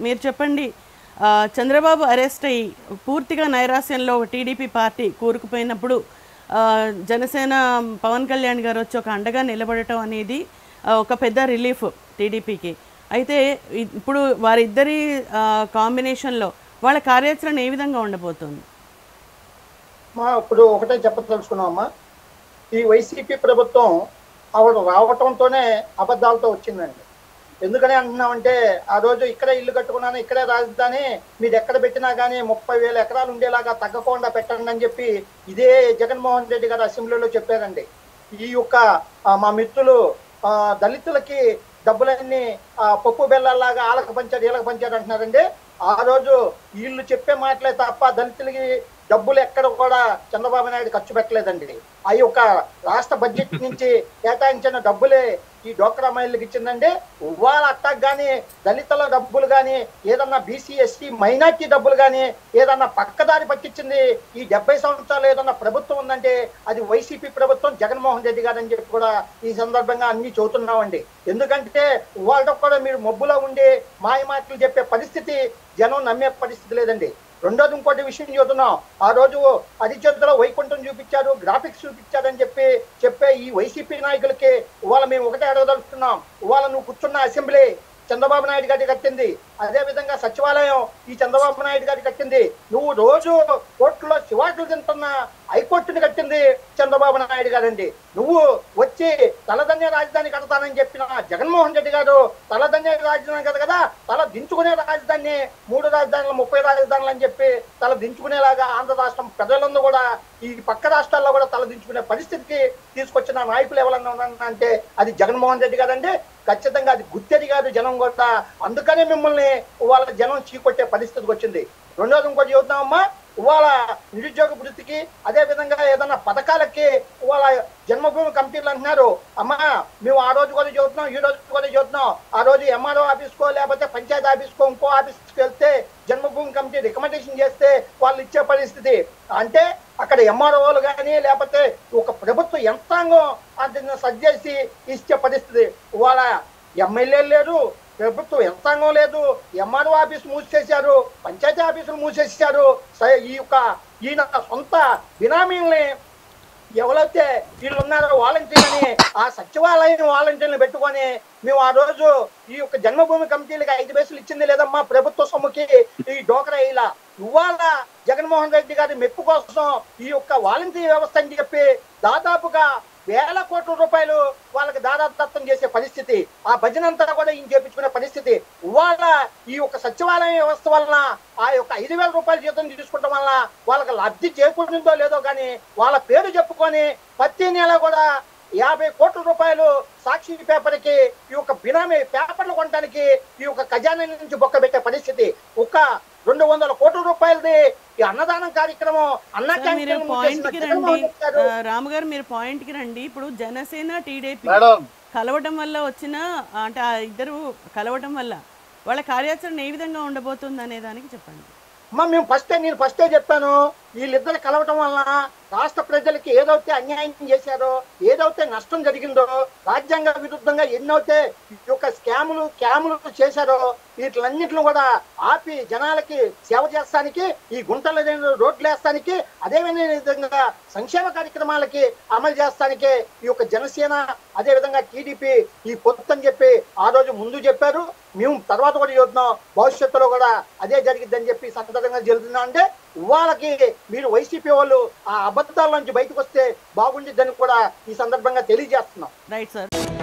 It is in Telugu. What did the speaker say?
మీరు చెప్పండి ఆ, చంద్రబాబు అరెస్ట్ అయ్యి పూర్తిగా నైరాస్యంలో టీడీపీ పార్టీ కూరుకుపోయినప్పుడు ఆ, జనసేన పవన్ కళ్యాణ్ గారు వచ్చి ఒక అండగా నిలబడటం అనేది ఆ, ఒక పెద్ద రిలీఫ్ టీడీపీకి అయితే ఇ- ఇప్పుడు వారిద్దరి ఆ, కాంబినేషన్లో వాళ్ళ కార్యాచరణ ఏ విధంగా ఉండబోతుంది మా ఇప్పుడు ఒకటే చెప్పదలుచుకున్నాం అమ్మా ఈ వైసీపీ ప్రభుత్వం ఆవిడ రావటంతోనే అబద్ధాలతో వచ్చిందండి ఎందుకని అంటున్నామంటే ఆ రోజు ఇక్కడే ఇల్లు కట్టుకున్నాను ఇక్కడే రాజధాని మీరు ఎక్కడ పెట్టినా కానీ ముప్పై వేల ఎకరాలు ఉండేలాగా తగ్గకుండా పెట్టండి అని చెప్పి ఇదే జగన్మోహన్ రెడ్డి గారు అసెంబ్లీలో చెప్పారండి ఈ యొక్క ఆ, మా మిత్రులు ఆ, దళితులకి డబ్బులన్నీ ఆ, పప్పు బెల్లాలాగా ఆళ్ళకి పంచారు వీళ్ళకి పంచారు అంటున్నారండి ఆ రోజు వీళ్ళు చెప్పే మాటలే తప్ప దళితులకి డబ్బులు ఎక్కడ కూడా చంద్రబాబు నాయుడు ఖర్చు పెట్టలేదండి ఆ యొక్క రాష్ట్ర బడ్జెట్ నుంచి కేటాయించిన డబ్బులే ఈ డోక్రా మహిళలకు ఇచ్చిందండి వాళ్ళ అట్టకు కానీ దళితుల డబ్బులు కానీ ఏదన్నా బీసీ ఎస్టీ మైనార్టీ డబ్బులు కానీ ఏదన్నా పక్కదారి పట్టించింది ఈ డెబ్బై సంవత్సరాలు ఏదన్నా ప్రభుత్వం ఉందంటే అది వైసీపీ ప్రభుత్వం జగన్మోహన్ రెడ్డి గారు అని చెప్పి కూడా ఈ సందర్భంగా అన్ని చదువుతున్నామండి ఎందుకంటే వాళ్ళతో కూడా మీరు మబ్బులో ఉండి మాయ మాటలు చెప్పే పరిస్థితి జనం నమ్మే పరిస్థితి లేదండి రెండోది ఇంకోటి విషయం చూస్తున్నాం ఆ రోజు అరిచేతిలో వైకుంఠం చూపించారు గ్రాఫిక్స్ చూపించారని చెప్పి చెప్పే ఈ వైసీపీ నాయకులకి ఇవాళ మేము ఒకటే అడగదలుచుకున్నాం ఇవాళ నువ్వు కూర్చున్న అసెంబ్లీ చంద్రబాబు నాయుడు గారి కట్టింది అదే విధంగా సచివాలయం ఈ చంద్రబాబు నాయుడు గారి కట్టింది నువ్వు రోజు కోర్టులో చివాట్లు తింటున్న హైకోర్టుని కట్టింది చంద్రబాబు నాయుడు గారండి నువ్వు వచ్చి తలదన్య రాజధాని కడతానని చెప్పిన జగన్మోహన్ రెడ్డి గారు తలదన్య రాజధాని కదా కదా తల దించుకునే రాజధాని మూడు రాజధానులు ముప్పై రాజధానులు అని చెప్పి తల దించుకునేలాగా ఆంధ్ర రాష్ట్రం ప్రజలందరూ కూడా ఈ పక్క రాష్ట్రాల్లో కూడా తల దించుకునే పరిస్థితికి తీసుకొచ్చిన నాయకులు ఎవరన్నా ఉన్నారన్నా అంటే అది జగన్మోహన్ రెడ్డి గారండి ఖచ్చితంగా అది గుర్తెరి కాదు జనం కూడా అందుకనే మిమ్మల్ని వాళ్ళ జనం చీకొట్టే పరిస్థితికి వచ్చింది రెండోది ఇంకోటి చూద్దామమ్మా ఇవాళ నిరుద్యోగ వృత్తికి అదే విధంగా ఏదన్నా పథకాలకి ఇవాళ జన్మభూమి కమిటీలు అంటున్నారు అమ్మా మేము ఆ రోజు కూడా చూస్తున్నాం ఈ రోజు కూడా చూస్తున్నాం ఆ రోజు ఎంఆర్ఓ ఆఫీస్కో లేకపోతే పంచాయతీ ఆఫీస్కో ఇంకో ఆఫీస్కి వెళ్తే జన్మభూమి కమిటీ రికమెండేషన్ చేస్తే వాళ్ళు ఇచ్చే పరిస్థితి అంటే అక్కడ ఎంఆర్ఓలు కానీ లేకపోతే ఒక ప్రభుత్వ యంత్రాంగం అందుని సజ్జేసి ఇచ్చే పరిస్థితి ఇవాళ ఎమ్మెల్యేలు లేరు ప్రభుత్వ యంత్రాంగం లేదు ఎంఆర్ఓ ఆఫీస్ మూసేశారు పంచాయతీ ఆఫీసులు మూసేశారు స- ఈ యొక్క ఈయన సొంత బినామీల్ని ఎవరైతే వీళ్ళు ఉన్నారో వాలంటీర్లని ఆ సచివాలయం వాలంటీర్ని పెట్టుకొని మేము ఆ రోజు ఈ యొక్క జన్మభూమి కమిటీలకి ఐదు పైసలు ఇచ్చింది లేదమ్మా ప్రభుత్వ సొమ్ముకి ఈ డోకరా ఇలా ఇవాళ జగన్మోహన్ రెడ్డి గారి మెప్పు కోసం ఈ యొక్క వాలంటీర్ వ్యవస్థ అని చెప్పి దాదాపుగా వేల కోట్ల రూపాయలు వాళ్ళకి దాదాదత్తం చేసే పరిస్థితి ఆ భజన అంతా కూడా ఈయన చేపించుకునే పరిస్థితి ఇవాళ ఈ యొక్క సచివాలయం వ్యవస్థ వలన ఆ యొక్క ఐదు వేల రూపాయల జీతం తీసుకుంటాం వలన వాళ్ళకి లబ్ధి చేకూరిందో లేదో కానీ వాళ్ళ పేరు చెప్పుకొని ప్రతి నెల కూడా యాభై కోట్ల రూపాయలు సాక్షి పేపర్కి ఈ యొక్క బినామీ పేపర్లు కొనడానికి ఈ యొక్క ఖజానా నుంచి బొక్క పెట్టే పరిస్థితి ఒక రెండు వందల కోట్ల రూపాయలది ఈ అన్నదానం కార్యక్రమం అన్న సార్, మీరు క్యాంటీన్ పాయింట్ కి చేసిన రండి జగన్మోహన్ రెడ్డి గారు ఆ, రాము గారు మీరు పాయింట్ కి రండి ఇప్పుడు జనసేన టీడీపీ మేడం కలవటం వల్ల వచ్చిన అంటే ఆ ఇద్దరు కలవటం వల్ల వాళ్ళ కార్యాచరణ ఏ విధంగా ఉండబోతుంది అనే దానికి చెప్పండి అమ్మ మేము ఫస్టే నేను ఫస్టే చెప్పాను వీళ్ళిద్దరు కలవటం వలన రాష్ట్ర ప్రజలకి ఏదైతే అన్యాయం చేశారో ఏదైతే నష్టం జరిగిందో రాజ్యాంగ విరుద్ధంగా ఎన్నైతే ఈ యొక్క స్కాములు క్యాములు చేశారో వీటిలన్నింటిని కూడా ఆపి జనాలకి సేవ చేస్తానికి ఈ గుంటల రోడ్లు వేస్తానికి అదే విధంగా సంక్షేమ కార్యక్రమాలకి అమలు చేస్తానికే ఈ యొక్క జనసేన అదే విధంగా టీడీపీ ఈ పొత్తు అని చెప్పి ఆ రోజు ముందు చెప్పారు మేము తర్వాత కూడా చూస్తున్నాం భవిష్యత్తులో కూడా అదే జరిగిద్దని చెప్పి సందర్భంగా జరుగుతుందా అంటే వాళ్ళకి మీరు వైసీపీ వాళ్ళు ఆ అబద్ధాల నుంచి బయటకు వస్తే బాగుండిద్దని కూడా ఈ సందర్భంగా తెలియజేస్తున్నాం రైట్ సార్